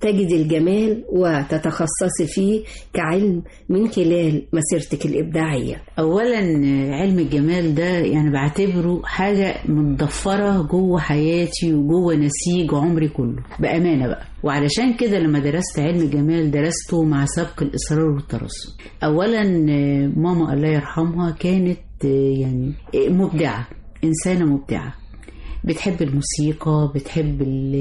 تجد الجمال وتتخصصي فيه كعلم من خلال مسيرتك الإبداعية اولا علم الجمال ده يعني بعتبره حاجه متضفره جوه حياتي وجوه نسيج عمري كله بامانه بقى وعلشان كده لما درست علم الجمال درسته مع سبق الاصرار والترصد اولا ماما الله يرحمها كانت يعني مبدعه انسانه مبدعه بتحب الموسيقى بتحب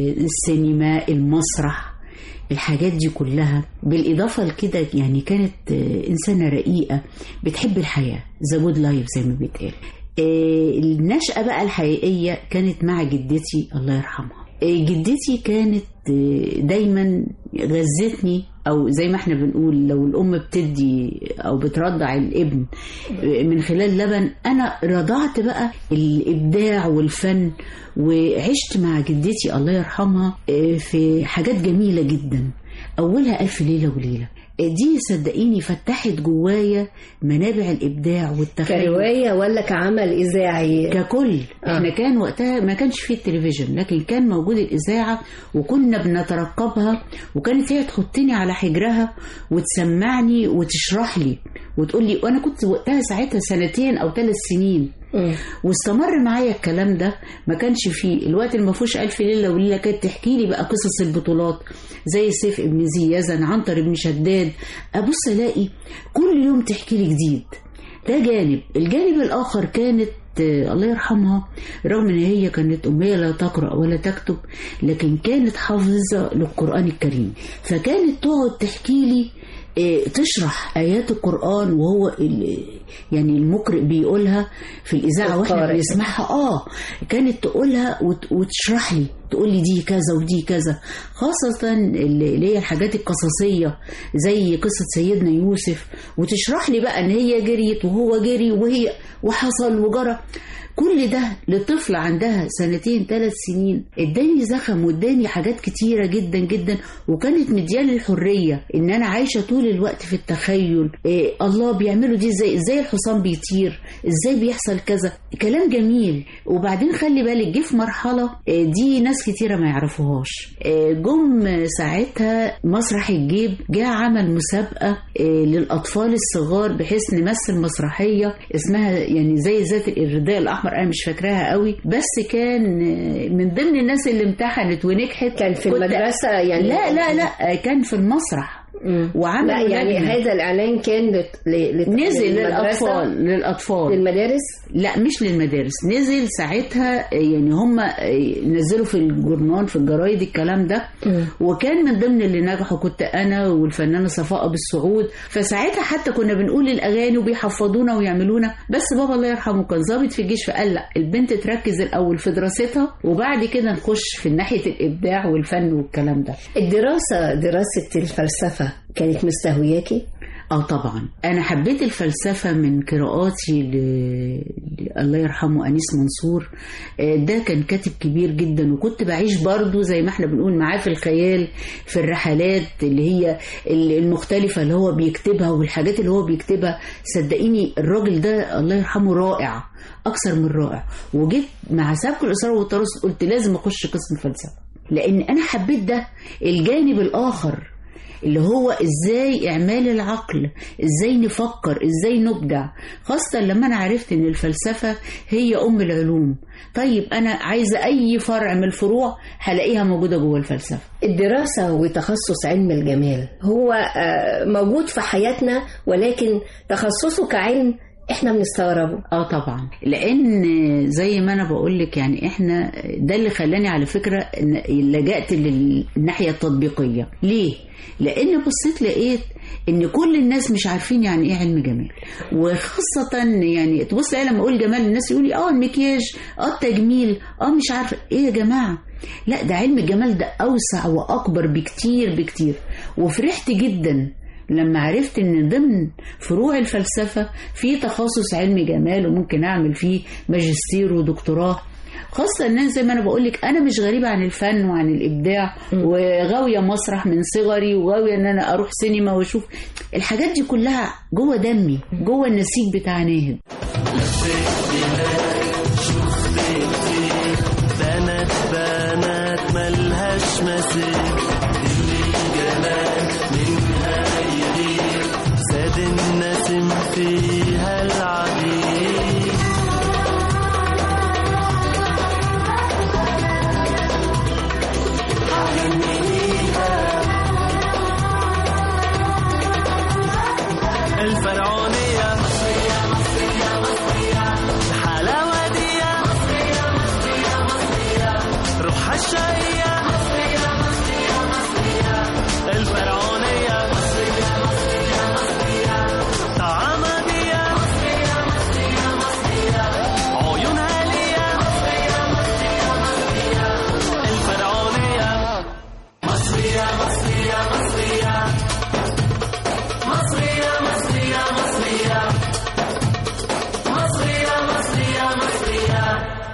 السينما المسرح الحاجات دي كلها بالإضافة لكده يعني كانت آه، إنسانة رقيقة بتحب الحياة ذا جود لايف زي ما بيتقال آه، النشأة بقى الحقيقية كانت مع جدتي الله يرحمها آه، جدتي كانت آه، دايما غذتني او زي ما احنا بنقول لو الام بتدي او بترضع الابن آه، من خلال لبن انا رضعت بقى الابداع والفن وعشت مع جدتي الله يرحمها آه، في حاجات جميله جدا اولها الف ليله وليله آه، دي صدقيني فتحت جوايا منابع الابداع والتخيل كرواية ولا كعمل إذاعي ككل آه. احنا كان وقتها ما كانش فيه التلفزيون لكن كان موجود الاذاعه وكنا بنترقبها وكانت هي تحطني على حجرها وتسمعني وتشرح لي وتقول لي وانا كنت وقتها ساعتها سنتين او ثلاث سنين مم. واستمر معايا الكلام ده ما كانش فيه الوقت اللي ما فيهوش الف ليله وليله كانت تحكي لي بقى قصص البطولات زي سيف ابن زي يزن عنتر ابن شداد ابص الاقي كل يوم تحكي لي جديد ده جانب الجانب الاخر كانت آه، الله يرحمها رغم ان هي كانت اميه لا تقرا ولا تكتب لكن كانت حافظه للقران الكريم فكانت تقعد تحكي لي آه، تشرح ايات القران وهو ال- يعني المقرئ بيقولها في الاذاعه واحنا القارئ. بنسمعها اه كانت تقولها وت- وتشرح لي تقول لي دي كذا ودي كذا خاصة اللي اللي هي الحاجات القصصية زي قصة سيدنا يوسف وتشرح لي بقى ان هي جريت وهو جري وهي وحصل وجرى كل ده لطفل عندها سنتين ثلاث سنين اداني زخم واداني حاجات كتيرة جدا جدا وكانت مديالي الحرية ان انا عايشة طول الوقت في التخيل إيه الله بيعملوا دي ازاي ازاي الحصان بيطير ازاي بيحصل كذا كلام جميل وبعدين خلي بالك جه في مرحلة إيه دي ناس كتيرة ما يعرفوهاش إيه جم ساعتها مسرح الجيب جه عمل مسابقة إيه للأطفال الصغار بحيث نمثل مسرحية اسمها يعني زي ذات الرداء الأحمر أنا مش فاكراها قوي بس كان آه، من ضمن الناس اللي امتحنت ونجحت كان في كنت- المدرسة يعني لا لا لا كان في المسرح مم. وعمل لا يعني لجنة. هذا الإعلان كان لت... ل... لت... نزل للمدرسة؟ للأطفال للأطفال للمدارس لا مش للمدارس نزل ساعتها يعني هم نزلوا في الجورنال في الجرايد الكلام ده وكان من ضمن اللي نجحوا كنت انا والفنانه صفاء بالسعود فساعتها حتى كنا بنقول الاغاني وبيحفظونا ويعملونا بس بابا الله يرحمه كان ضابط في الجيش فقال لا البنت تركز الاول في دراستها وبعد كده نخش في ناحيه الابداع والفن والكلام ده الدراسة دراسة الفلسفة كانت مستهوياكي؟ اه طبعا انا حبيت الفلسفه من قراءاتي ل... ل... الله يرحمه انيس منصور آه، ده كان كاتب كبير جدا وكنت بعيش برضو زي ما احنا بنقول معاه في الخيال في الرحلات اللي هي ال- المختلفه اللي هو بيكتبها والحاجات اللي هو بيكتبها صدقيني الراجل ده الله يرحمه رائع اكثر من رائع وجيت مع سبق الاصرار والترصد قلت لازم اخش قسم فلسفه لان انا حبيت ده الجانب الاخر اللي هو ازاي اعمال العقل ازاي نفكر ازاي نبدع خاصة لما انا عرفت ان الفلسفة هي ام العلوم طيب انا عايزة اي فرع من الفروع هلاقيها موجودة جوه الفلسفة الدراسة وتخصص علم الجمال هو آه، موجود في حياتنا ولكن تخصصه كعلم احنا بنستغربه اه طبعا لان زي ما انا بقول لك يعني احنا ده اللي خلاني على فكره إن لجأت للناحيه التطبيقيه ليه لان بصيت لقيت ان كل الناس مش عارفين يعني ايه علم جمال وخاصه يعني تبص لما اقول جمال الناس يقول لي اه المكياج اه التجميل اه مش عارفه ايه يا جماعه لا ده علم الجمال ده اوسع واكبر بكتير بكتير وفرحت جدا لما عرفت ان ضمن فروع الفلسفه في تخصص علم جمال وممكن اعمل فيه ماجستير ودكتوراه خاصة ان أنا زي ما انا بقول لك انا مش غريبة عن الفن وعن الابداع وغاوية مسرح من صغري وغاوية ان انا اروح سينما واشوف الحاجات دي كلها جوه دمي جوه النسيج بتاع ناهد بنات بنات ملهاش مثيل اللي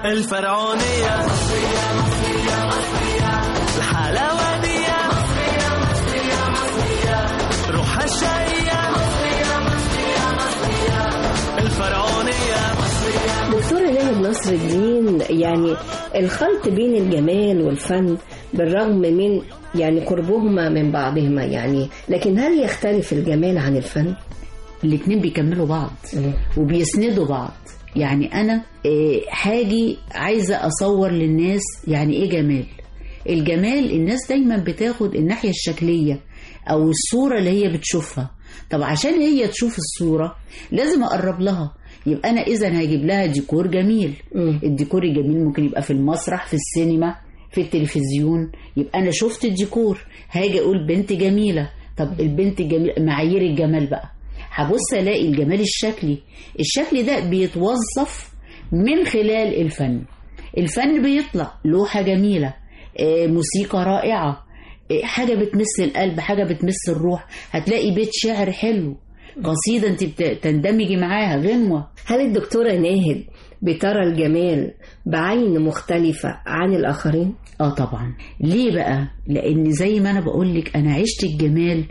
الفرعونية الحلاوة دي روحها الشقية الفرعونية دكتورة ناهد نصر الدين يعني الخلط بين الجمال والفن بالرغم من يعني قربهما من بعضهما يعني لكن هل يختلف الجمال عن الفن؟ الاتنين بيكملوا بعض وبيسندوا بعض يعني انا آه، حاجي عايزه اصور للناس يعني ايه جمال الجمال الناس دايما بتاخد الناحيه الشكليه او الصوره اللي هي بتشوفها طب عشان هي تشوف الصوره لازم اقرب لها يبقى انا اذا هجيب لها ديكور جميل مم. الديكور الجميل ممكن يبقى في المسرح في السينما في التلفزيون يبقى انا شفت الديكور هاجي اقول بنت جميله طب البنت جميله معايير الجمال بقى هبص الاقي الجمال الشكلي الشكل ده بيتوظف من خلال الفن الفن بيطلع لوحه جميله آه، موسيقى رائعه آه، حاجه بتمس القلب حاجه بتمس الروح هتلاقي بيت شعر حلو قصيده انت بت- تندمجي معاها غنوه هل الدكتورة ناهد بترى الجمال بعين مختلفة عن الآخرين؟ اه طبعا ليه بقى لان زي ما انا بقول لك انا عشت الجمال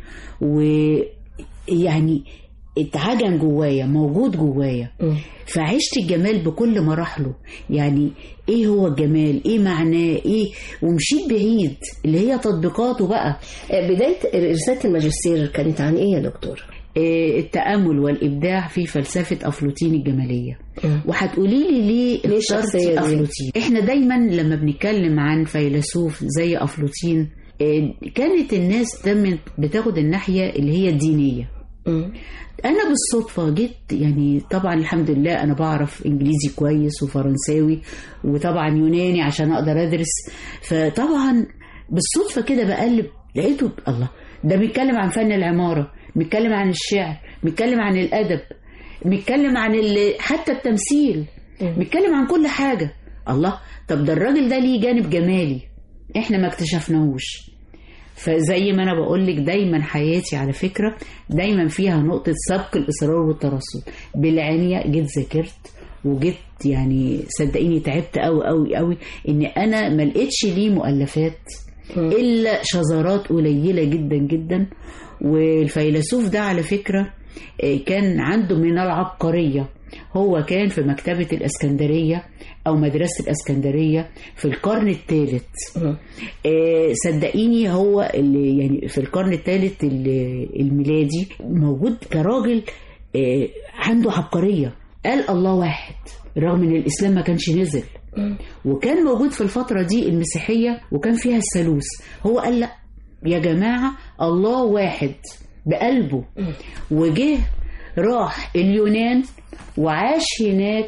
ويعني اتعجن جوايا موجود جوايا مم. فعشت الجمال بكل مراحله يعني ايه هو الجمال ايه معناه ايه ومشيت بعيد اللي هي تطبيقاته بقى آه، بداية رسالة الماجستير كانت عن إيه يا دكتور؟ إيه التأمل والإبداع في فلسفة أفلاطين الجمالية مم. وهتقولي لي ليه ليه اخترتي الشخصية دي؟ أفلاطين احنا دايما لما بنتكلم عن فيلسوف زي أفلاطين إيه، كانت الناس دايما بتاخد الناحية اللي هي الدينية مم. انا بالصدفه جيت يعني طبعا الحمد لله انا بعرف انجليزي كويس وفرنساوي وطبعا يوناني عشان اقدر ادرس فطبعا بالصدفه كده بقلب لقيته الله ده بيتكلم عن فن العماره بيتكلم عن الشعر بيتكلم عن الادب بيتكلم عن ال- حتى التمثيل بيتكلم عن كل حاجه الله طب ده الراجل ده ليه جانب جمالي احنا ما اكتشفناهوش فزي ما انا بقول لك دايما حياتي على فكره دايما فيها نقطه سبق الاصرار والترصد بالعنيه جيت ذاكرت وجيت يعني صدقيني تعبت قوي قوي قوي ان انا ما لقيتش ليه مؤلفات الا شذرات قليله جدا جدا والفيلسوف ده على فكره آه، كان عنده من العبقريه هو كان في مكتبة الإسكندرية أو مدرسة الإسكندرية في القرن الثالث مم. آه، صدقيني هو اللي يعني في القرن الثالث الميلادي موجود كراجل آه، عنده عبقرية قال الله واحد رغم ان الاسلام ما كانش نزل وكان موجود في الفترة دي المسيحية وكان فيها الثالوث هو قال لا يا جماعة الله واحد بقلبه وجه راح اليونان وعاش هناك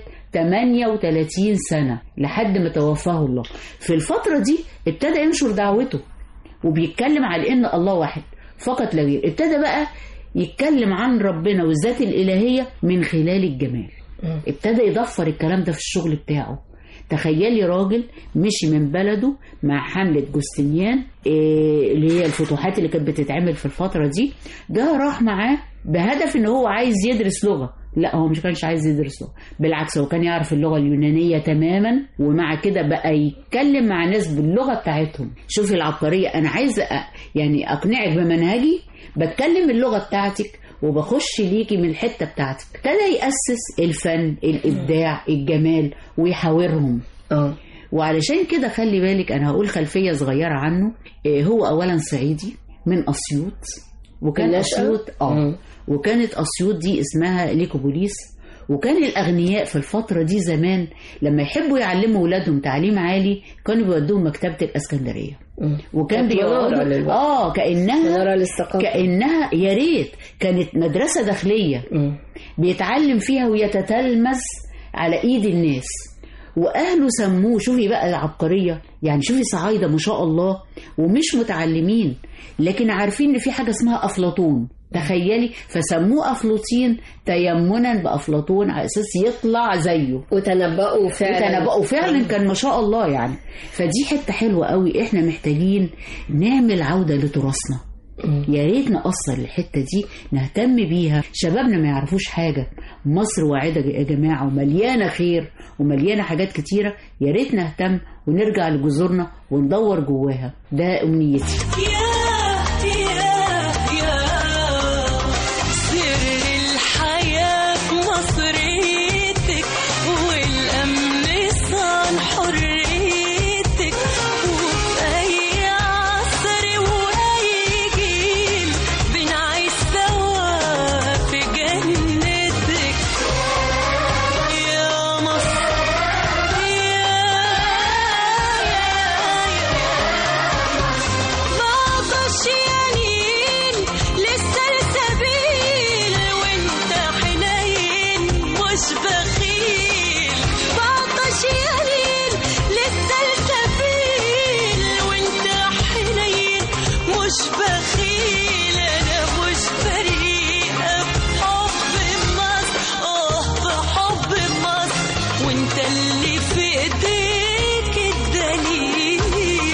38 سنة لحد ما توفاه الله في الفترة دي ابتدى ينشر دعوته وبيتكلم على ان الله واحد فقط لا غير ابتدى بقى يتكلم عن ربنا والذات الإلهية من خلال الجمال ابتدى يضفر الكلام ده في الشغل بتاعه تخيلي راجل مشي من بلده مع حملة جوستنيان إيه اللي هي الفتوحات اللي كانت بتتعمل في الفترة دي ده راح معاه بهدف ان هو عايز يدرس لغة لا هو مش كانش عايز يدرس لغة بالعكس هو كان يعرف اللغة اليونانية تماما ومع كده بقى يتكلم مع ناس باللغة بتاعتهم شوفي العبقرية انا عايزة أ- يعني اقنعك بمنهجي بتكلم اللغة بتاعتك وبخش ليكي من الحتة بتاعتك ابتدى يأسس الفن الإبداع الجمال ويحاورهم اه وعلشان كده خلي بالك أنا هقول خلفية صغيرة عنه إيه هو أولا صعيدي من أسيوط وكان النشأة؟ أسيوط اه مم. وكانت أسيوط دي اسمها ليكوبوليس وكان الأغنياء في الفترة دي زمان لما يحبوا يعلموا ولادهم تعليم عالي كانوا بيودوهم مكتبة الإسكندرية مم. وكان كانت منارة بيقعدوا للوقت. اه كأنها منارة للثقافة كأنها يا ريت كانت مدرسة داخلية مم. بيتعلم فيها ويتتلمذ على ايد الناس واهله سموه شوفي بقى العبقريه يعني شوفي صعايده ما شاء الله ومش متعلمين لكن عارفين ان في حاجه اسمها افلاطون تخيلي فسموه افلاطين تيمنا بافلاطون على اساس يطلع زيه وتنبأوا فعلا وتنبأوا فعلا كان ما شاء الله يعني فدي حته حلوه قوي احنا محتاجين نعمل عوده لتراثنا يا ريت نأثر الحتة دي نهتم بيها شبابنا ما يعرفوش حاجة مصر واعدة يا جماعة ومليانة خير ومليانة حاجات كتيرة يا ريت نهتم ونرجع لجذورنا وندور جواها ده أمنيتي سر الحياة في مصريتك والأمن صان حريتك وفي أي عصر وأي جيل بنعيش سوا في جنتك يا مصر يا بعطش يمين لسه السبيل وانت حنين مش بخيل بعطش يمين لسه السبيل وانت حنين مش بخيل انا مش بريئة بحب مصر اه بحب مصر وانت اللي في ايديك الدليل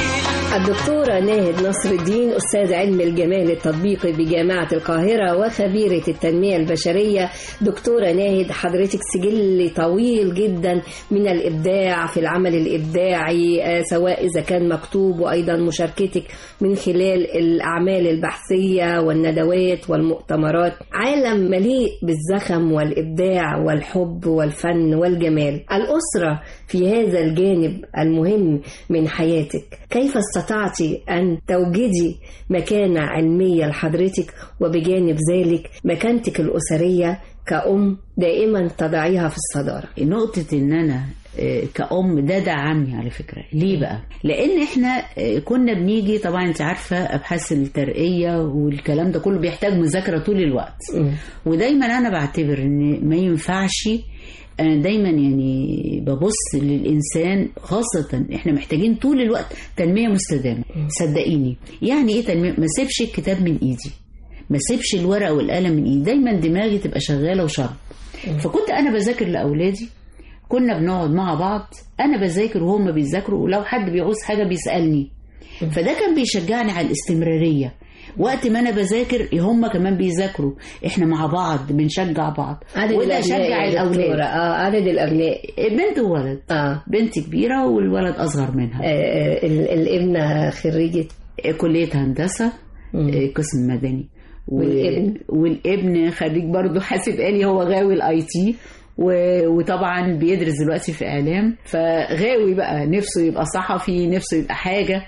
الدكتورة ناهد نصر الدين أستاذ علم الجمال التطبيقي بجامعة القاهرة وخبيرة التنمية البشرية دكتورة ناهد حضرتك سجل طويل جدا من الإبداع في العمل الإبداعي آه، سواء إذا كان مكتوب وأيضا مشاركتك من خلال الأعمال البحثية والندوات والمؤتمرات عالم مليء بالزخم والإبداع والحب والفن والجمال الأسرة في هذا الجانب المهم من حياتك كيف استطعت أن توجدي مكانة علمية لحضرتك وبجانب ذلك مكانتك الأسرية كأم دائما تضعيها في الصدارة نقطة ان انا آه، كأم ده دعمني على فكرة ليه بقى لان احنا آه، كنا بنيجي طبعا انت عارفة ابحاث الترقية والكلام ده كله بيحتاج مذاكرة طول الوقت ودايما انا بعتبر ان ما ينفعش انا دايما يعني ببص للانسان خاصه احنا محتاجين طول الوقت تنميه مستدامه صدقيني يعني ايه تنميه ما سيبش الكتاب من ايدي ما سيبش الورقه والقلم من ايدي دايما دماغي تبقى شغاله وشرب فكنت انا بذاكر لاولادي كنا بنقعد مع بعض انا بذاكر وهم بيذاكروا ولو حد بيعوز حاجه بيسالني فده كان بيشجعني على الاستمراريه وقت ما انا بذاكر هم كمان بيذاكروا احنا مع بعض بنشجع بعض عدد وده الأبناء شجع يا دكتورة. الاولاد اه عدد الأبناء بنت وولد اه بنت كبيره والولد اصغر منها آه، ال- الابنة خريجة كليه هندسه مم. قسم مدني و- والابن؟ والابن خريج برضه حاسب آلي هو غاوي الاي تي و- وطبعا بيدرس دلوقتي في اعلام فغاوي بقى نفسه يبقى صحفي نفسه يبقى حاجه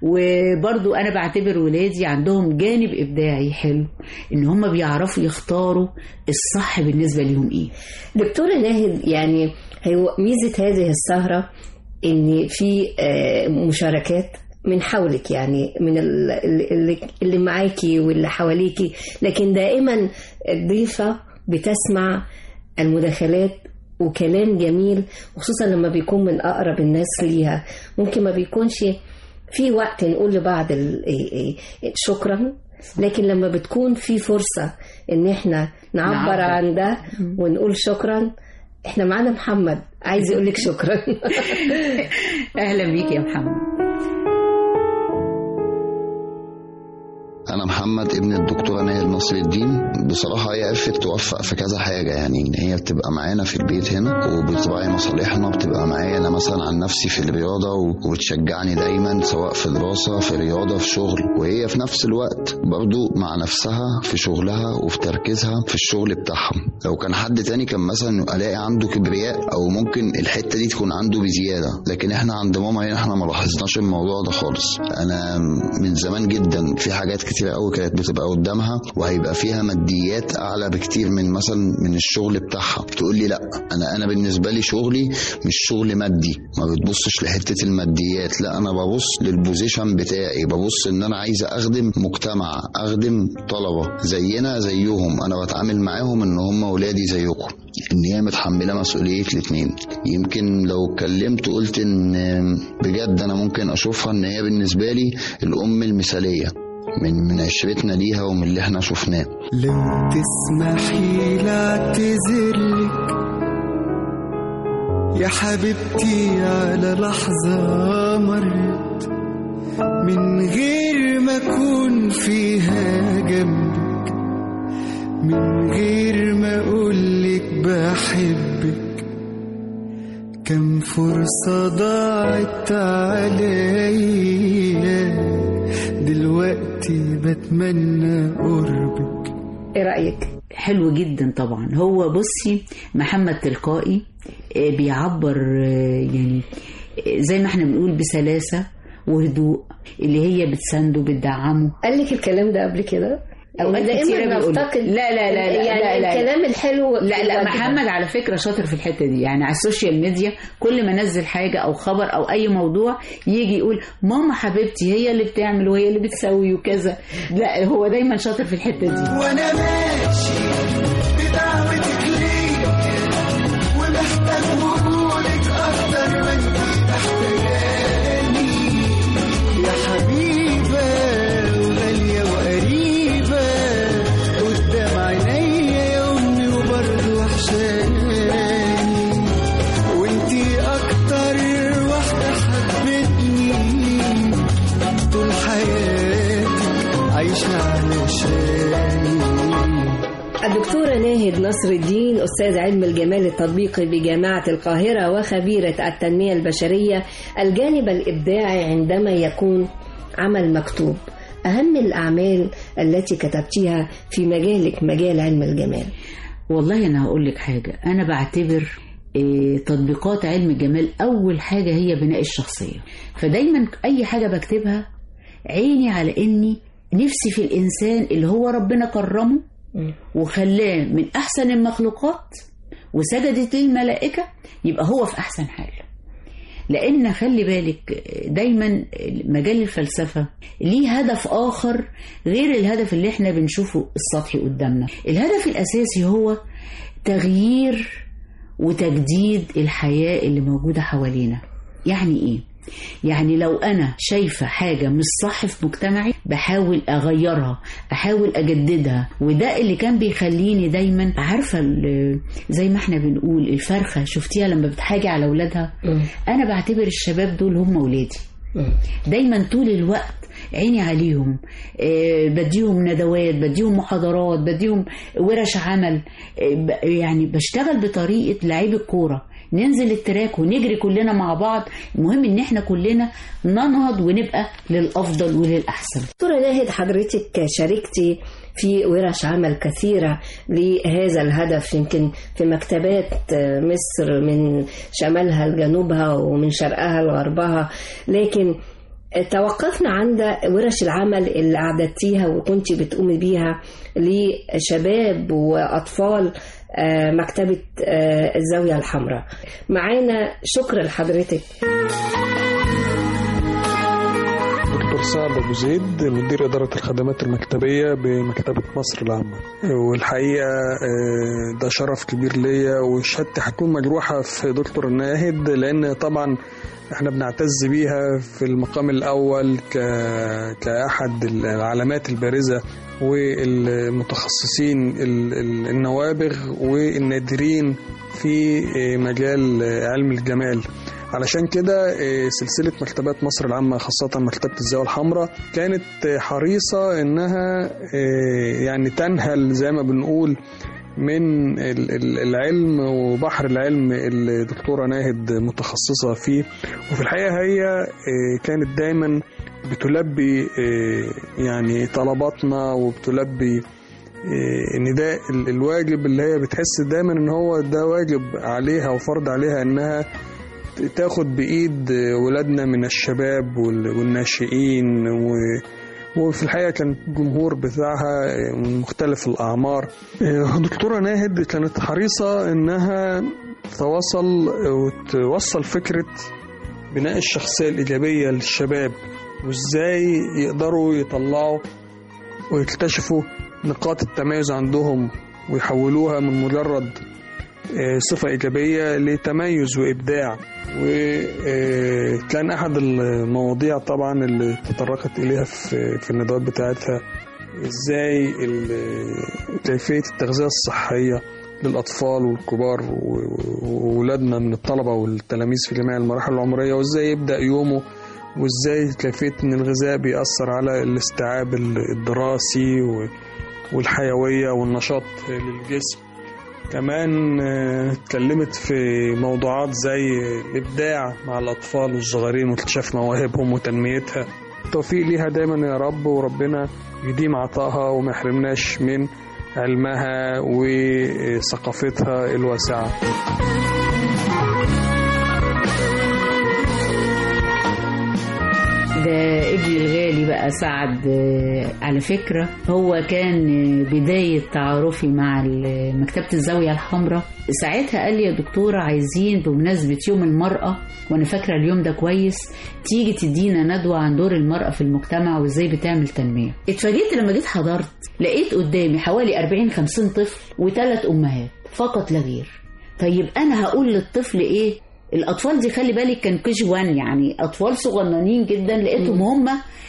وبرضو انا بعتبر ولادي عندهم جانب ابداعي حلو ان هم بيعرفوا يختاروا الصح بالنسبه ليهم ايه دكتورة ناهد يعني هو ميزة هذه السهرة إن في آه، مشاركات من حولك يعني من ال- اللي, اللي معاكي واللي حواليكي لكن دائما الضيفة بتسمع المداخلات وكلام جميل وخصوصا لما بيكون من أقرب الناس ليها ممكن ما بيكونش في وقت نقول لبعض ال- إيه- إيه شكرا لكن لما بتكون في فرصة ان احنا نعبر نعبر. عن ده ونقول شكرا احنا معانا محمد عايز يقول لك شكرا اهلا بيك يا محمد انا محمد ابن الدكتوره ناهد نصر الدين بصراحه هي عرفت توفق في كذا حاجه يعني ان هي بتبقى معانا في البيت هنا وبتراعي مصالحنا بتبقى معايا انا مثلا عن نفسي في الرياضه و- وبتشجعني دايما سواء في دراسه في رياضه في شغل وهي في نفس الوقت برضو مع نفسها في شغلها وفي تركيزها في الشغل بتاعها لو كان حد تاني كان مثلا الاقي عنده كبرياء او ممكن الحته دي تكون عنده بزياده لكن احنا عند ماما هنا احنا ما لاحظناش الموضوع ده خالص انا من زمان جدا في حاجات كتير قوي كانت بتبقى قدامها وهيبقى فيها ماديات اعلى بكتير من مثلا من الشغل بتاعها تقول لي لا انا انا بالنسبه لي شغلي مش شغل مادي ما بتبصش لحته الماديات لا انا ببص للبوزيشن بتاعي ببص ان انا عايز اخدم مجتمع اخدم طلبه زينا زيهم انا بتعامل معاهم ان هم ولادي زيكم ان هي متحمله مسؤوليه الاتنين يمكن لو اتكلمت قلت ان بجد انا ممكن اشوفها ان هي بالنسبه لي الام المثاليه من من عشرتنا ليها ومن اللي احنا شفناه لو تسمحي لي اعتذرلك يا حبيبتي على لحظة مرت من غير ما أكون فيها أحبك كم فرصة ضاعت عليا دلوقتي بتمنى قربك ايه رايك حلو جدا طبعا هو بصي محمد تلقائي آه، بيعبر آه، يعني آه، زي ما احنا بنقول بسلاسة وهدوء اللي هي بتسنده بتدعمه قال لك الكلام ده قبل كده أوقات دائما كتيرة بيقول. نفتقد لا لا لا لا يعني لا لا. الكلام الحلو لا لا الواجب. محمد على فكرة شاطر في الحتة دي يعني على السوشيال ميديا كل ما نزل حاجة أو خبر أو أي موضوع يجي يقول ماما حبيبتي هي اللي بتعمل وهي اللي بتسوي وكذا لا هو دايما شاطر في الحتة دي وانا ماشي بدعوتك ليا ومحتاج وجودك اكتر ما انت محتاجاني يا حبيبه وغاليه وقريبه قدام عينيا يا امي وبرضه وحشاني وانتي اكتر واحده حبتني طول حياتي عايشه علشاني الدكتورة ناهد نصر الدين أستاذ علم الجمال التطبيقي بجامعة القاهرة وخبيرة التنمية البشرية الجانب الإبداعي عندما يكون عمل مكتوب أهم الأعمال التي كتبتيها في مجالك مجال علم الجمال والله انا هقول لك حاجه انا بعتبر إيه، تطبيقات علم الجمال اول حاجه هي بناء الشخصيه فدايما اي حاجه بكتبها عيني على اني نفسي في الانسان اللي هو ربنا كرمه وخلاه من احسن المخلوقات وسجدت الملائكه يبقى هو في احسن حال لان خلي بالك دايما مجال الفلسفه ليه هدف اخر غير الهدف اللي احنا بنشوفه السطحي قدامنا الهدف الاساسي هو تغيير وتجديد الحياه اللي موجوده حوالينا يعني ايه يعني لو انا شايفه حاجه مش صح في مجتمعي بحاول اغيرها احاول اجددها وده اللي كان بيخليني دايما عارفه ال- زي ما احنا بنقول الفرخه شفتيها لما بتحاجي على اولادها انا بعتبر الشباب دول هم ولادي دايما طول الوقت عيني عليهم آه، بديهم ندوات بديهم محاضرات بديهم ورش عمل آه، ب- يعني بشتغل بطريقة لعيب الكورة ننزل التراك ونجري كلنا مع بعض المهم ان احنا كلنا ننهض ونبقى للافضل وللاحسن دكتورة ناهد حضرتك شاركتي في ورش عمل كثيرة لهذا الهدف يمكن في مكتبات مصر من شمالها لجنوبها ومن شرقها لغربها لكن توقفنا عند ورش العمل اللي أعددتيها وكنت بتقومي بيها لشباب وأطفال آه، مكتبة آه، الزاوية الحمراء معانا شكر لحضرتك دكتور سعد أبو زيد مدير إدارة الخدمات المكتبية بمكتبة مصر العامة والحقيقة آه، ده شرف كبير ليا وشهادتي هتكون مجروحة في دكتور ناهد لأن طبعا احنا بنعتز بيها في المقام الأول ك... كأحد العلامات البارزة والمتخصصين ال- ال- النوابغ والنادرين في آه، مجال آه، علم الجمال علشان كده آه، سلسلة مكتبات مصر العامة خاصة مكتبة الزاوية الحمراء كانت آه، حريصة إنها آه، يعني تنهل زي ما بنقول من ال- ال- العلم وبحر العلم اللي الدكتورة ناهد متخصصة فيه وفي الحقيقة هي آه، كانت دايما بتلبي آه، يعني طلباتنا وبتلبي آه، نداء ال- الواجب اللي هي بتحس دايما ان هو ده واجب عليها وفرض عليها انها تاخد بإيد ولادنا من الشباب وال- والناشئين و- وفي الحقيقة كان الجمهور بتاعها من مختلف الأعمار دكتورة ناهد كانت حريصة إنها تتواصل وتوصل فكرة بناء الشخصية الإيجابية للشباب وإزاي يقدروا يطلعوا ويكتشفوا نقاط التميز عندهم ويحولوها من مجرد آه، صفة إيجابية لتميز وإبداع وكان أحد المواضيع طبعا اللي تطرقت إليها في في الندوات بتاعتها إزاي ال- كيفية التغذية الصحية للأطفال والكبار و- وولادنا من الطلبة والتلاميذ في جميع المراحل العمرية وإزاي يبدأ يومه وإزاي كيفية إن الغذاء بيأثر على الاستيعاب الدراسي و- والحيوية والنشاط للجسم كمان آه، اتكلمت في موضوعات زي الإبداع مع الأطفال الصغيرين واكتشاف مواهبهم وتنميتها التوفيق ليها دايما يا رب وربنا يديم عطائها وما يحرمناش من علمها وثقافتها الواسعة ده ابني الغالي بقى سعد آه، على فكرة هو كان آه، بداية تعارفي مع ال- مكتبة الزاوية الحمراء ساعتها قال لي يا دكتورة عايزين بمناسبة يوم المرأة وأنا فاكرة اليوم ده كويس تيجي تدينا ندوة عن دور المرأة في المجتمع وإزاي بتعمل تنمية اتفاجئت لما جيت حضرت لقيت قدامي حوالي 40 50 طفل وثلاث أمهات فقط لا غير طيب انا هقول للطفل ايه الاطفال دي خلي بالك كان كيج وان يعني اطفال صغننين جدا لقيتهم هم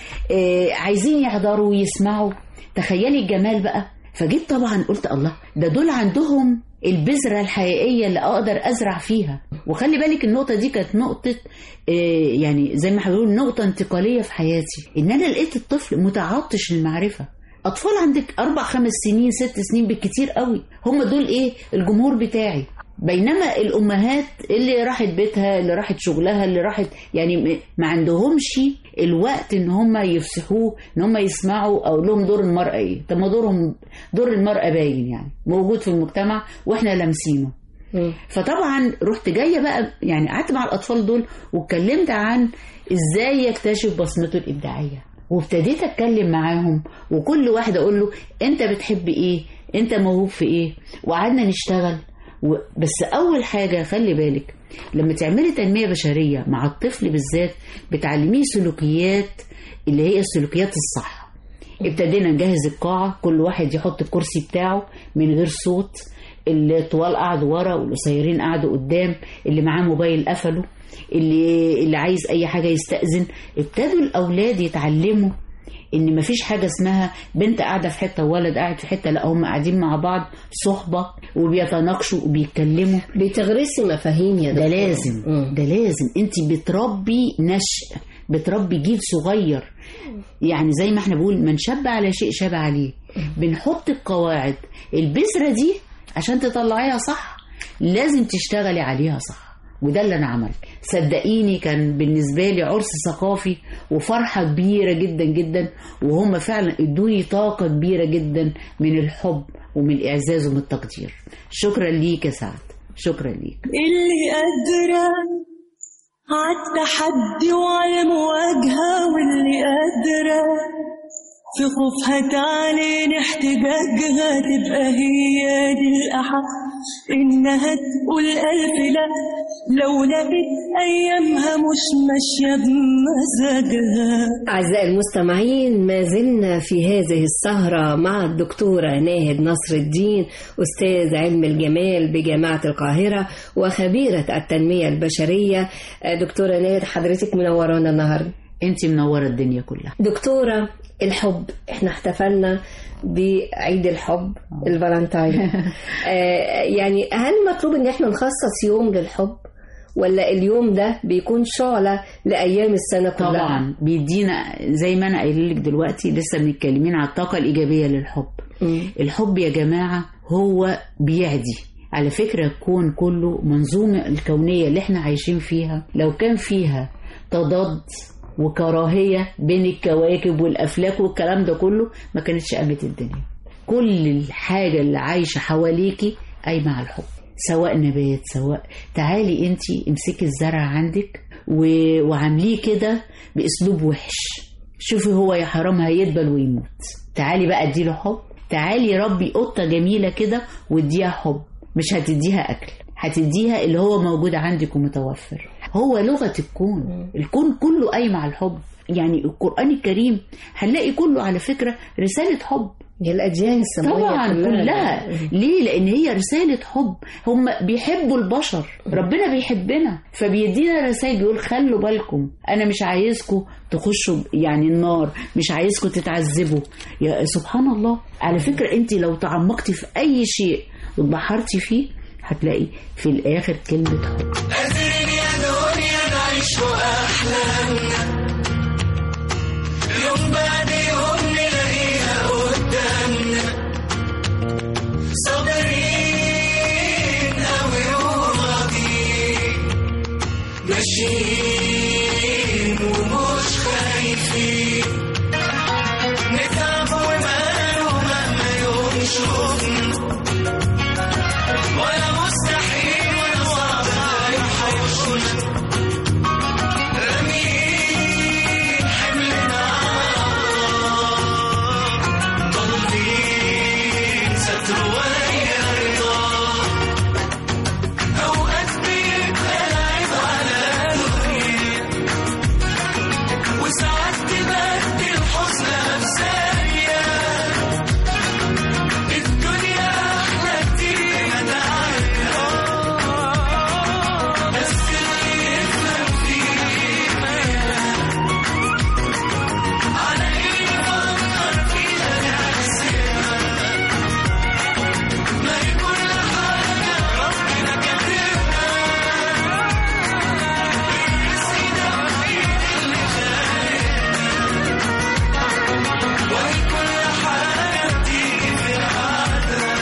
آه عايزين يحضروا ويسمعوا تخيلي الجمال بقى فجيت طبعا قلت الله ده دول عندهم البذرة الحقيقية اللي أقدر أزرع فيها وخلي بالك النقطة دي كانت نقطة آه، يعني زي ما بيقولوا نقطة انتقالية في حياتي إن أنا لقيت الطفل متعطش للمعرفة أطفال عندك أربع خمس سنين ست سنين بالكتير قوي هم دول إيه الجمهور بتاعي بينما الامهات اللي راحت بيتها اللي راحت شغلها اللي راحت يعني م- ما عندهمش الوقت ان هم يفسحوه ان هم يسمعوا او لهم دور المراه ايه طب ما دورهم دور المراه باين يعني موجود في المجتمع واحنا لامسينه مم. فطبعا رحت جايه بقى يعني قعدت مع الاطفال دول واتكلمت عن ازاي يكتشف بصمته الابداعيه وابتديت اتكلم معاهم وكل واحد اقول له انت بتحب ايه انت موهوب في ايه وقعدنا نشتغل و... بس اول حاجه خلي بالك لما تعملي تنميه بشريه مع الطفل بالذات بتعلميه سلوكيات اللي هي السلوكيات الصح ابتدينا نجهز القاعة كل واحد يحط الكرسي بتاعه من غير صوت الطوال قعدوا ورا والقصيرين قعدوا قدام اللي معاه موبايل قفله اللي اللي عايز اي حاجة يستأذن ابتدوا الاولاد يتعلموا ان مفيش حاجة اسمها بنت قاعدة في حتة وولد قاعد في حتة لا هم قاعدين مع بعض صحبة وبيتناقشوا وبيتكلموا بتغرسي مفاهيم يا ده دكتور لازم مم. ده لازم انت بتربي نشء بتربي جيل صغير يعني زي ما احنا بنقول من شب على شيء شاب عليه بنحط القواعد البذرة دي عشان تطلعيها صح لازم تشتغلي عليها صح وده اللي انا عملت صدقيني كان بالنسبه لي عرس ثقافي وفرحه كبيره جدا جدا وهم فعلا ادوني طاقه كبيره جدا من الحب ومن الاعزاز ومن التقدير شكرا ليك يا سعد شكرا ليك اللي قادرة عالتحدي وعلى مواجهة واللي قادرة في خوفها تعلن احتجاجها تبقى هي دي الأحق إنها تقول ألف لا لو لقيت أيامها مش ماشية بمزاجها أعزائي المستمعين ما زلنا في هذه السهرة مع الدكتورة ناهد نصر الدين أستاذ علم الجمال بجامعة القاهرة وخبيرة التنمية البشرية آه، دكتورة ناهد حضرتك منورانا النهاردة انت منوره الدنيا كلها دكتورة الحب احنا احتفلنا بعيد الحب الفالنتاين آه، يعني هل مطلوب ان احنا نخصص يوم للحب ولا اليوم ده بيكون شعلة لأيام السنة كلها طبعا بيدينا زي ما انا قايله لك دلوقتي لسه متكلمين على الطاقه الايجابيه للحب مم. الحب يا جماعه هو بيعدي على فكره الكون كله منظومه الكونيه اللي احنا عايشين فيها لو كان فيها تضاد وكراهيه بين الكواكب والافلاك والكلام ده كله ما كانتش قامت الدنيا كل الحاجه اللي عايشه حواليكي قايمه على الحب سواء نبات سواء تعالي انت امسكي الزرع عندك و... وعامليه كده باسلوب وحش شوفي هو يا حرام هيدبل ويموت تعالي بقى اديله حب تعالي ربي قطه جميله كده واديها حب مش هتديها اكل هتديها اللي هو موجود عندك ومتوفر هو لغه الكون الكون كله قايم على الحب يعني القران الكريم هنلاقي كله على فكره رساله حب هي الأديان السماوية طبعا كلها ليه لان هي رساله حب هم بيحبوا البشر ربنا بيحبنا فبيدينا رسائل بيقول خلوا بالكم انا مش عايزكم تخشوا يعني النار مش عايزكم تتعذبوا يا سبحان الله على فكره انت لو تعمقتي في اي شيء واتبحرتي فيه هتلاقي في الاخر كلمه حب قادرين يا دنيا نعيش أحلامنا يوم بعد يوم نلاقيها قدامنا صابرين ستر ويا رضا أوقات بيبقى العيب على الغير وساعات تبدي الحزن بثانية الدنيا أحلى كتير متاعها بس اللي يفهم فيها على إيه يفكر فيها يحسبها ما هي كل حاجة ربنا كاتبها الرزق ده الوحيد اللي خالقنا وهي كل حاجة بتيجي في العادة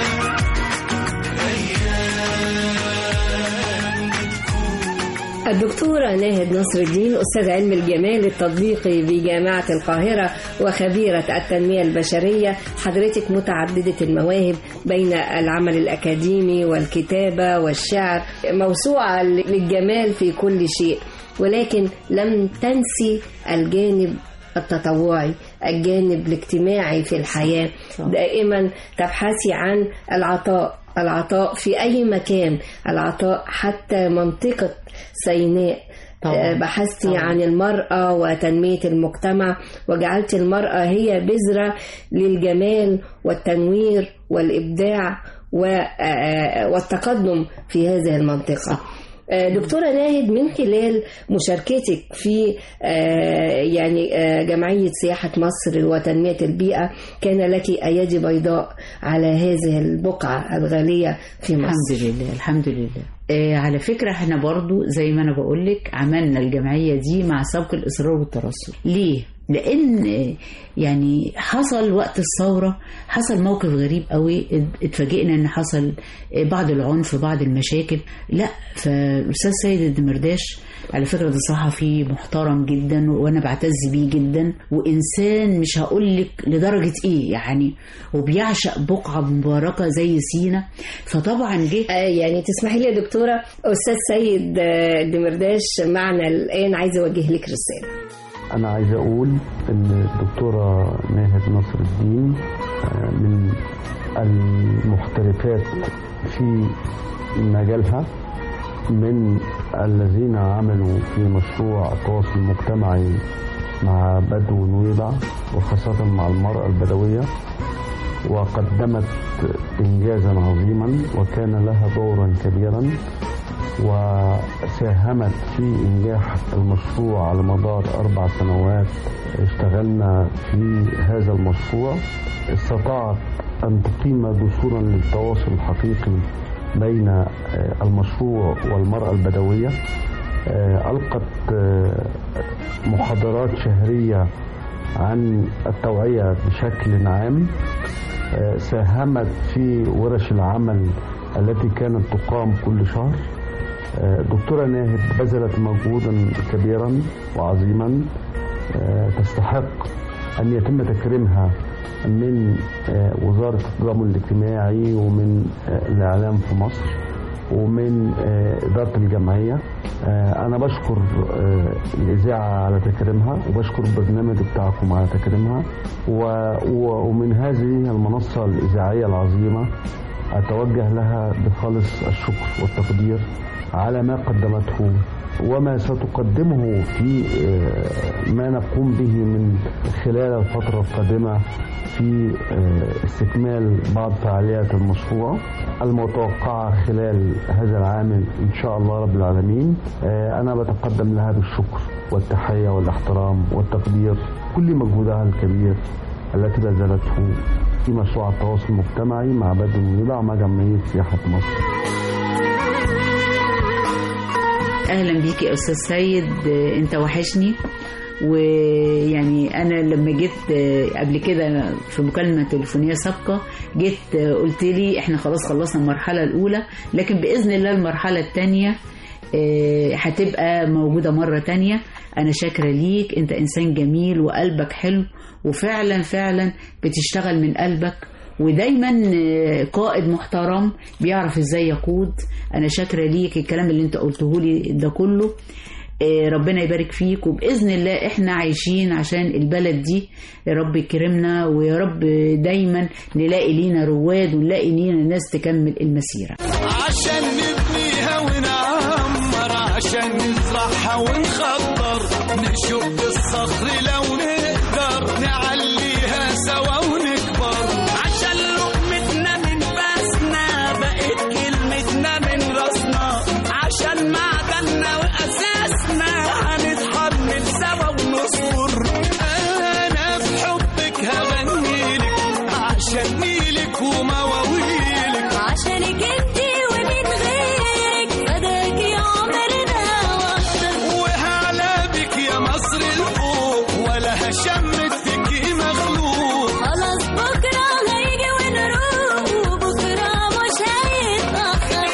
أيام بتكون الدكتورة ناهد نصر الدين أستاذ علم الجمال التطبيقي بجامعة القاهرة وخبيرة التنمية البشرية حضرتك متعددة المواهب بين العمل الأكاديمي والكتابة والشعر موسوعة للجمال في كل شيء ولكن لم تنسي الجانب التطوعي الجانب الاجتماعي في الحياة دائما تبحثي عن العطاء العطاء في أي مكان العطاء حتى منطقة سيناء طبعاً. آه، بحثتي طبعاً. عن المرأة وتنمية المجتمع وجعلت المرأة هي بذرة للجمال والتنوير والإبداع و- آه، والتقدم في هذه المنطقة آه، دكتورة ناهد من خلال مشاركتك في آه، يعني آه، جمعية سياحة مصر وتنمية البيئة كان لك أيادي بيضاء على هذه البقعة الغالية في مصر الحمد لله الحمد لله آه على فكرة احنا برضو زي ما انا بقولك عملنا الجمعية دي مع سبق الإصرار والترسل ليه؟ لأن آه، يعني حصل وقت الثورة حصل موقف غريب قوي ات- اتفاجئنا ان حصل آه، بعض العنف بعض المشاكل لا فالأستاذ سيد الدمرداش على فكرة ده صحفي محترم جدا وأنا بعتز بيه جدا وإنسان مش هقولك لدرجة إيه يعني وبيعشق بقعة مباركة زي سينا فطبعا جه آه، يعني تسمحي لي يا دكتورة أستاذ سيد آه، دمرداش معنا الآن عايزة أوجه لك رسالة أنا عايز أقول إن الدكتورة ناهد نصر الدين آه، من المحترفات في مجالها من الذين عملوا في مشروع التواصل المجتمعي مع بدو نويبع وخاصة مع المرأة البدوية وقدمت إنجازا عظيما وكان لها دورا كبيرا وساهمت في إنجاح المشروع على مدار أربع سنوات اشتغلنا في هذا المشروع استطاعت أن تقيم جسورا للتواصل الحقيقي بين آه، المشروع والمرأة البدوية آه، ألقت آه، محاضرات شهرية عن التوعية بشكل عام آه، ساهمت في ورش العمل التي كانت تقام كل شهر آه، دكتورة ناهد بذلت مجهودا كبيرا وعظيما آه، تستحق أن يتم تكريمها من آه، وزارة التضامن الاجتماعي ومن آه، الإعلام في مصر ومن آه، إدارة الجمعية آه، أنا بشكر آه، الإذاعة على تكريمها وبشكر البرنامج بتاعكم على تكريمها و- و- ومن هذه المنصة الإذاعية العظيمة أتوجه لها بخالص الشكر والتقدير على ما قدمته وما ستقدمه في آه، ما نقوم به من خلال الفترة القادمة في آه، استكمال بعض فعاليات المشروع المتوقعة خلال هذا العام إن شاء الله رب العالمين آه، أنا بتقدم لها بالشكر والتحية والاحترام والتقدير كل مجهودها الكبير التي بذلته في مشروع التواصل المجتمعي مع بدر المنيبع مع جمعية سياحة مصر اهلا بيك يا استاذ سيد آه، انت وحشني ويعني انا لما جيت آه، قبل كده في مكالمه تليفونيه سابقه جيت آه، قلت لي احنا خلاص خلصنا المرحله الاولى لكن باذن الله المرحله الثانيه هتبقى موجوده مره تانية انا شاكره ليك انت انسان جميل وقلبك حلو وفعلا فعلا بتشتغل من قلبك ودايما آه، قائد محترم بيعرف ازاي يقود انا شاكره ليك الكلام اللي انت قلته لي ده كله آه، ربنا يبارك فيك وباذن الله احنا عايشين عشان البلد دي يا رب يكرمنا ويا رب دايما نلاقي لينا رواد ونلاقي لينا ناس تكمل المسيره عشان نبنيها ونعمر عشان نزرعها ونخضر نشق الصخر لو نقدر نعليها سوا ونكبر عشان لقمتنا من باسنا بقت كلمتنا من راسنا عشان معدننا واساسنا هنتحمل سوا ونصبر انا في حبك هغنيلك عشان نيلك ومواويلك عشانك انتي ومن غيرك فداك يا عمرنا واكتر وهعلى بك يا مصر الفوق ولا هشمت فيكي مخلوق خلاص بكرة هيجي ونروح وبكرة مش هيتأخر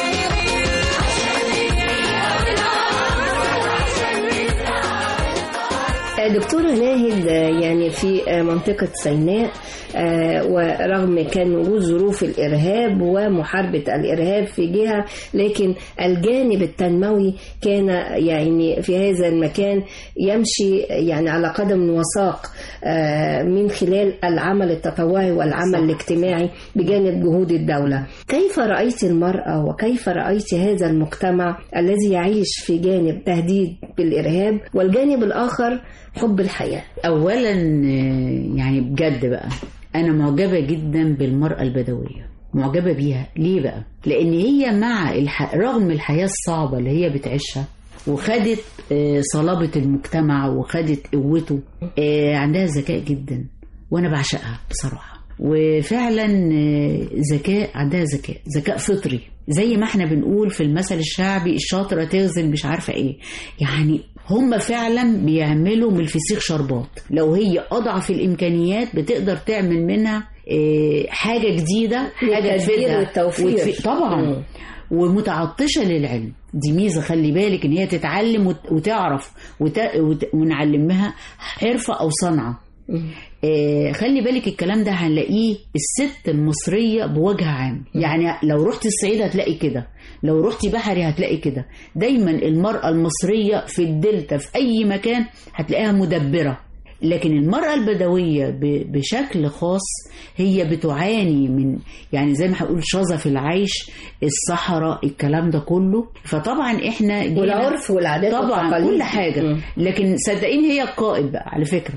دكتورة ناهد آه، يعني في آه، منطقة سيناء آه، ورغم كان وجود ظروف الإرهاب ومحاربة الإرهاب في جهة لكن الجانب التنموي كان يعني في هذا المكان يمشي يعني على قدم وساق آه، من خلال العمل التطوعي والعمل صح. الاجتماعي بجانب جهود الدولة كيف رأيت المرأة وكيف رأيت هذا المجتمع الذي يعيش في جانب تهديد بالإرهاب والجانب الآخر حب الحياة اولا آه، يعني بجد بقى انا معجبه جدا بالمراه البدويه معجبه بيها ليه بقى لان هي مع الح... رغم الحياه الصعبه اللي هي بتعيشها وخدت آه، صلابه المجتمع وخدت قوته آه، عندها ذكاء جدا وانا بعشقها بصراحه وفعلا آه، ذكاء عندها ذكاء ذكاء فطري زي ما احنا بنقول في المثل الشعبي الشاطره تغزل مش عارفه ايه يعني هم فعلا بيعملوا من الفسيخ شربات لو هي اضعف الامكانيات بتقدر تعمل منها آه، حاجه جديده حاجه للتدبير تفيدها والتوفير. وتفي- طبعا مم. ومتعطشه للعلم دي ميزه خلي بالك ان هي تتعلم وت- وتعرف وت... وت... ونعلمها حرفه او صنعه آه خلي بالك الكلام ده هنلاقيه الست المصرية بوجه عام يعني لو رحت الصعيد هتلاقي كده لو رحتي بحري هتلاقي كده دايما المرأة المصرية في الدلتا في أي مكان هتلاقيها مدبرة لكن المرأة البدوية ب- بشكل خاص هي بتعاني من يعني زي ما هقول شظف العيش الصحراء الكلام ده كله فطبعا احنا جينا- والعرف والعادات طبعا والتقاليد. كل حاجة مم. لكن صدقيني هي القائد بقى على فكرة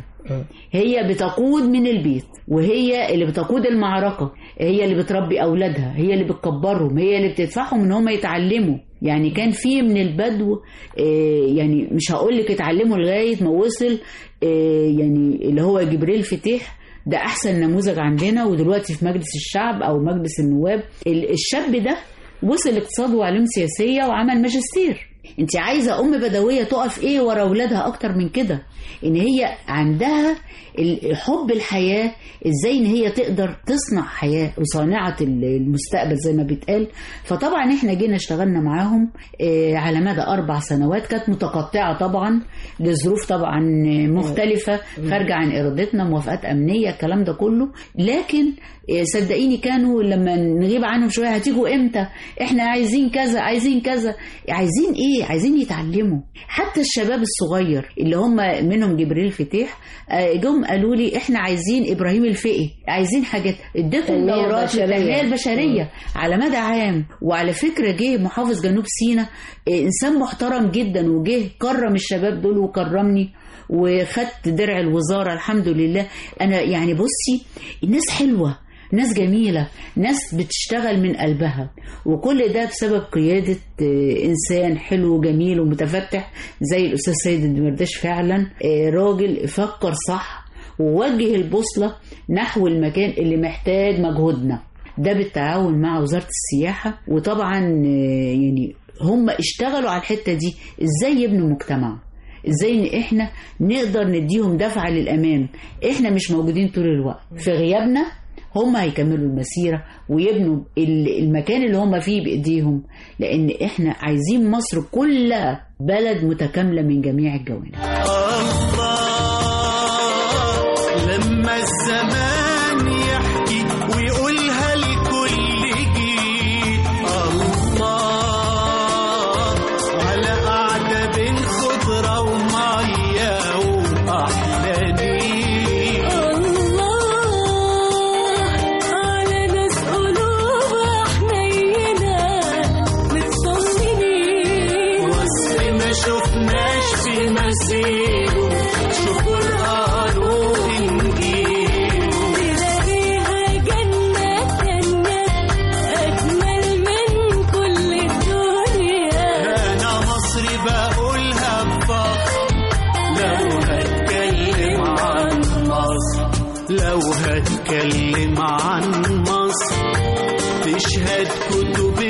هي بتقود من البيت وهي اللي بتقود المعركة هي اللي بتربي أولادها هي اللي بتكبرهم هي اللي بتدفعهم إن هم يتعلموا يعني كان في من البدو آه، يعني مش هقول لك اتعلموا لغاية ما وصل آه، يعني اللي هو جبريل فتيح ده أحسن نموذج عندنا ودلوقتي في مجلس الشعب أو مجلس النواب ال- الشاب ده وصل اقتصاد وعلوم سياسية وعمل ماجستير انت عايزة ام بدوية تقف ايه ورا اولادها اكتر من كده ان هي عندها ال- حب الحياة ازاي ان هي تقدر تصنع حياة وصانعة ال- المستقبل زي ما بيتقال فطبعا احنا جينا اشتغلنا معاهم آه، على مدى اربع سنوات كانت متقطعة طبعا لظروف طبعا مختلفة خارجة عن ارادتنا موافقات امنية الكلام ده كله لكن آه، صدقيني كانوا لما نغيب عنهم شوية هتيجوا امتى احنا عايزين كذا عايزين كذا عايزين ايه عايزين يتعلموا حتى الشباب الصغير اللي هم منهم جبريل فتيح آه، جم قالوا لي احنا عايزين ابراهيم الفقي عايزين حاجات اديتهم تنمية دورات بشرية. للتنميه البشريه على مدى عام وعلى فكره جه محافظ جنوب سيناء آه، انسان محترم جدا وجه كرم الشباب دول وكرمني وخدت درع الوزاره الحمد لله انا يعني بصي الناس حلوه ناس جميلة ناس بتشتغل من قلبها وكل ده بسبب قيادة آه، إنسان حلو جميل ومتفتح زي الأستاذ سيد الدمرداش فعلا آه، راجل فكر صح ووجه البوصلة نحو المكان اللي محتاج مجهودنا ده بالتعاون مع وزارة السياحة وطبعا آه، يعني هم اشتغلوا على الحتة دي ازاي يبنوا مجتمع ازاي ان احنا نقدر نديهم دفعة للامام احنا مش موجودين طول الوقت في غيابنا هم هيكملوا المسيرة ويبنوا ال- المكان اللي هم فيه بإيديهم لأن إحنا عايزين مصر كلها بلد متكاملة من جميع الجوانب الله لما الزمان يحكي ويقولها لكل جيل الله على قعدة بين خضرة عن مصر تشهد كتب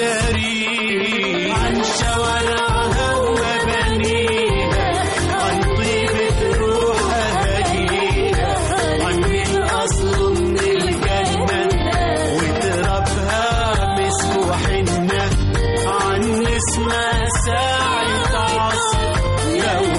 التاريخ عن شوارعها ومبانيها عن طيبة روح أهاليها عن الأصل من الجنة وترابها مسك وحنة عن اسمها ساعة عصر لو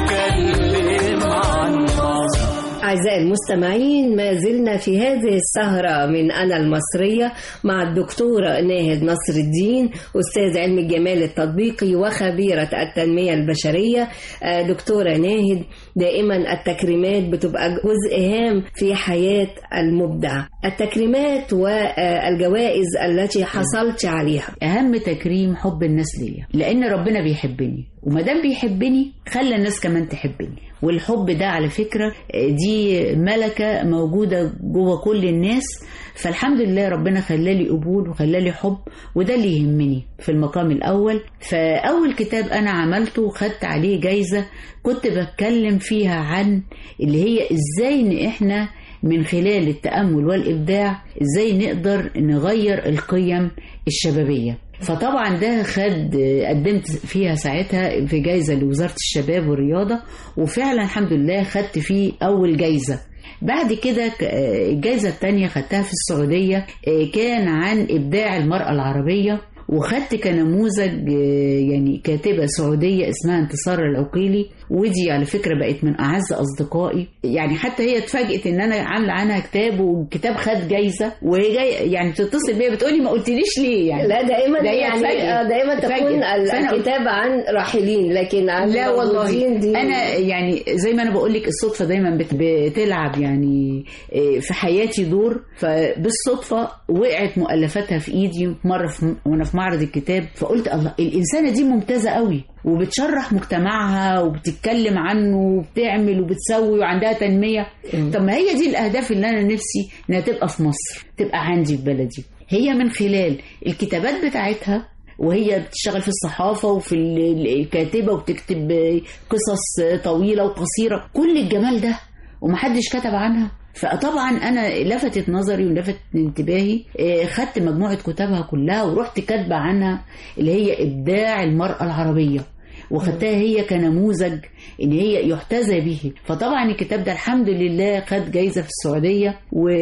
هتكلم عن مصر أعزائي المستمعين ما زلنا في هذه السهرة من أنا المصرية مع الدكتورة ناهد نصر الدين أستاذ علم الجمال التطبيقي وخبيرة التنمية البشرية آه، دكتورة ناهد دائما التكريمات بتبقى جزء هام في حياة المبدع التكريمات والجوائز التي حصلت عليها اهم تكريم حب الناس ليا لان ربنا بيحبني وما دام بيحبني خلى الناس كمان تحبني والحب ده على فكره آه، دي ملكه موجوده جوه كل الناس فالحمد لله ربنا خلالي قبول وخلالي حب وده اللي يهمني في المقام الاول فاول كتاب انا عملته خدت عليه جايزه كنت بتكلم فيها عن اللي هي ازاي ان احنا من خلال التأمل والإبداع إزاي نقدر نغير القيم الشبابية فطبعا ده خد قدمت فيها ساعتها في جايزة لوزارة الشباب والرياضة وفعلا الحمد لله خدت فيه أول جايزة بعد كده ك- الجايزة التانية خدتها في السعودية آه، كان عن إبداع المرأة العربية وخدت كنموذج آه، يعني كاتبة سعودية اسمها انتصار العقيلي ودي على فكرة بقت من أعز أصدقائي يعني حتى هي اتفاجئت إن أنا عاملة عنها كتاب والكتاب خد جايزة وهي جاي يعني بتتصل بيا بتقولي ما قلتليش ليه يعني لا دائما ده هي يعني اتفاجئت. آه، دائما تكون اتفاجئت. فأنا الكتابة عن راحلين لكن عن لا والله الموجودين دي انا يعني زي ما انا بقول لك الصدفه دايما بت- بتلعب يعني إيه، في حياتي دور فبالصدفه وقعت مؤلفاتها في ايدي مره في وانا في معرض الكتاب فقلت الله الانسانه دي ممتازه قوي وبتشرح مجتمعها وبتتكلم عنه وبتعمل وبتسوي وعندها تنميه طب ما هي دي الاهداف اللي انا نفسي انها تبقى في مصر تبقى عندي في بلدي هي من خلال الكتابات بتاعتها وهي بتشتغل في الصحافة وفي ال- ال- الكاتبة وبتكتب قصص طويلة وقصيرة كل الجمال ده ومحدش كتب عنها فطبعا انا لفتت نظري ولفتت انتباهي آه، خدت مجموعة كتابها كلها ورحت كاتبة عنها اللي هي ابداع المرأة العربية وخدتها هي كنموذج ان هي يحتذى به فطبعا الكتاب ده الحمد لله خد جايزه في السعوديه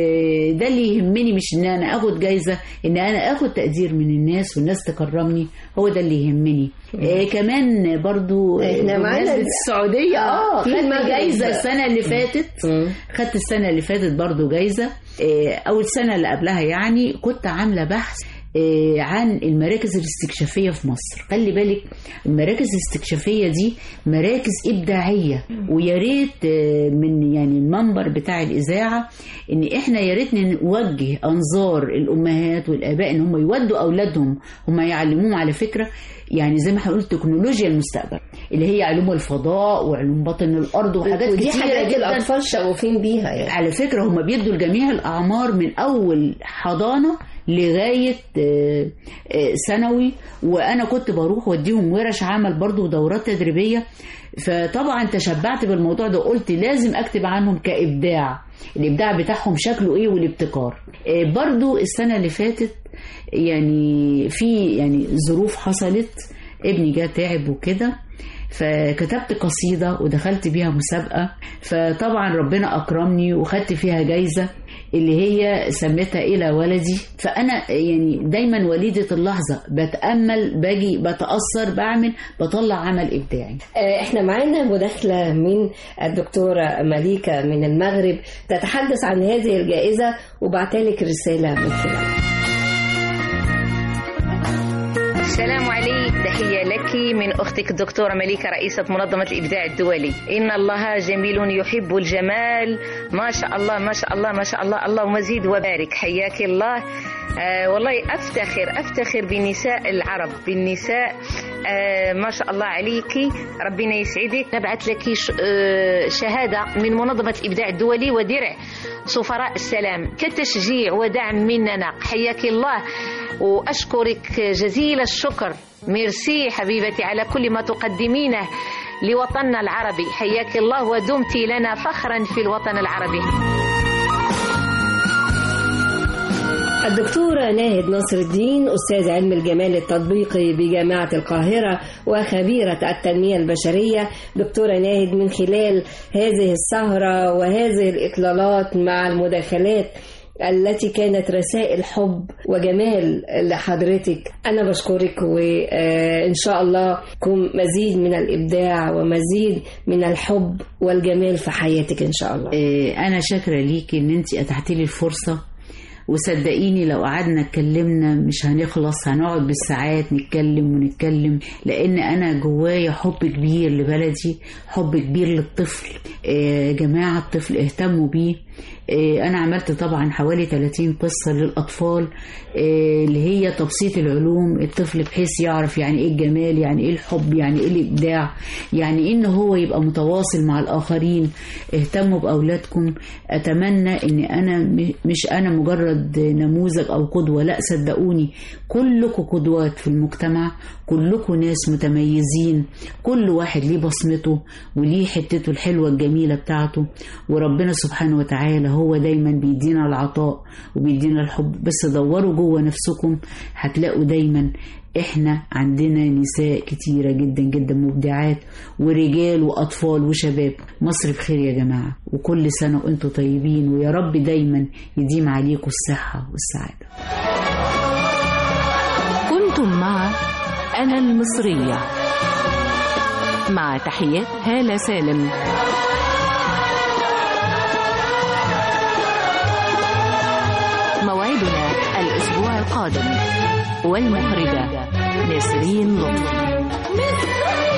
وده اللي يهمني مش ان انا اخد جايزه ان انا اخد تقدير من الناس والناس تكرمني هو ده اللي يهمني آه كمان برضو آه، إحنا معانا بمناسبة ال- السعوديه اه في خدت المغرب جايزه بقى. السنه اللي فاتت مم. خدت السنة اللي فاتت برضو جايزة آه، أو السنة اللي قبلها يعني كنت عاملة بحث آه، عن المراكز الاستكشافية في مصر خلي بالك المراكز الاستكشافية دي مراكز إبداعية ويا ريت آه، من يعني المنبر بتاع الإذاعة إن إحنا يا ريت نوجه أنظار الأمهات والآباء إن هم يودوا أولادهم هم يعلموهم على فكرة يعني زي ما هنقول تكنولوجيا المستقبل اللي هي علوم الفضاء وعلوم باطن الأرض وحاجات ودي كتيرة حاجات جدا الأطفال شغوفين بيها يعني على فكرة هم بيدوا لجميع الأعمار من أول حضانة لغاية آه، آه، ثانوي وأنا كنت بروح واديهم ورش عمل برضو ودورات تدريبية فطبعا تشبعت بالموضوع ده قلت لازم أكتب عنهم كإبداع الإبداع بتاعهم شكله إيه والابتكار آه، برضو السنة اللي فاتت يعني في يعني ظروف حصلت ابني جه تعب وكده فكتبت قصيدة ودخلت بيها مسابقة فطبعا ربنا أكرمني وخدت فيها جايزة اللي هي سميتها إلى ولدي فأنا يعني دايما وليدة اللحظة بتأمل باجي بتأثر بعمل بطلع عمل إبداعي آه، احنا معانا مداخلة من الدكتورة مليكة من المغرب تتحدث عن هذه الجائزة وبعتلك رسالة من خلالها السلام عليك تحية لك من أختك الدكتورة مليكة رئيسة منظمة الإبداع الدولي إن الله جميل يحب الجمال ما شاء الله ما شاء الله ما شاء الله اللهم زيد وبارك حياك الله آه والله أفتخر أفتخر بنساء العرب بالنساء آه ما شاء الله عليكي ربنا يسعدك نبعث لك ش- آه شهادة من منظمة الإبداع الدولي ودرع سفراء السلام كتشجيع ودعم مننا حياك الله وأشكرك جزيل الشكر ميرسي حبيبتي على كل ما تقدمينه لوطننا العربي حياك الله ودمت لنا فخرا في الوطن العربي الدكتورة ناهد نصر الدين أستاذ علم الجمال التطبيقي بجامعة القاهرة وخبيرة التنمية البشرية دكتورة ناهد من خلال هذه السهرة وهذه الإطلالات مع المداخلات التي كانت رسائل حب وجمال لحضرتك أنا بشكرك وإن شاء الله يكون مزيد من الإبداع ومزيد من الحب والجمال في حياتك إن شاء الله آه، انا شاكره ليكي ان انت اتحتي لي الفرصه وصدقيني لو قعدنا اتكلمنا مش هنخلص هنقعد بالساعات نتكلم ونتكلم لان انا جوايا حب كبير لبلدي حب كبير للطفل آه، جماعه الطفل اهتموا بيه آه، انا عملت طبعا حوالي 30 قصه للاطفال آه، اللي هي تبسيط العلوم الطفل بحيث يعرف يعني ايه الجمال يعني ايه الحب يعني ايه الابداع يعني ايه ان هو يبقى متواصل مع الاخرين اهتموا باولادكم اتمنى ان انا م- مش انا مجرد نموذج او قدوه لا صدقوني كلكم قدوات في المجتمع كلكم ناس متميزين كل واحد ليه بصمته وليه حتته الحلوه الجميله بتاعته وربنا سبحانه وتعالى هو دايما بيدينا العطاء وبيدينا الحب بس دوروا جوه نفسكم هتلاقوا دايما احنا عندنا نساء كتيرة جدا جدا مبدعات ورجال وأطفال وشباب مصر بخير يا جماعة وكل سنة وانتم طيبين ويا رب دايما يديم عليكم الصحة والسعادة كنتم مع أنا المصرية مع تحيات هالة سالم موعدنا الأسبوع القادم والمخرجة نسرين لطفي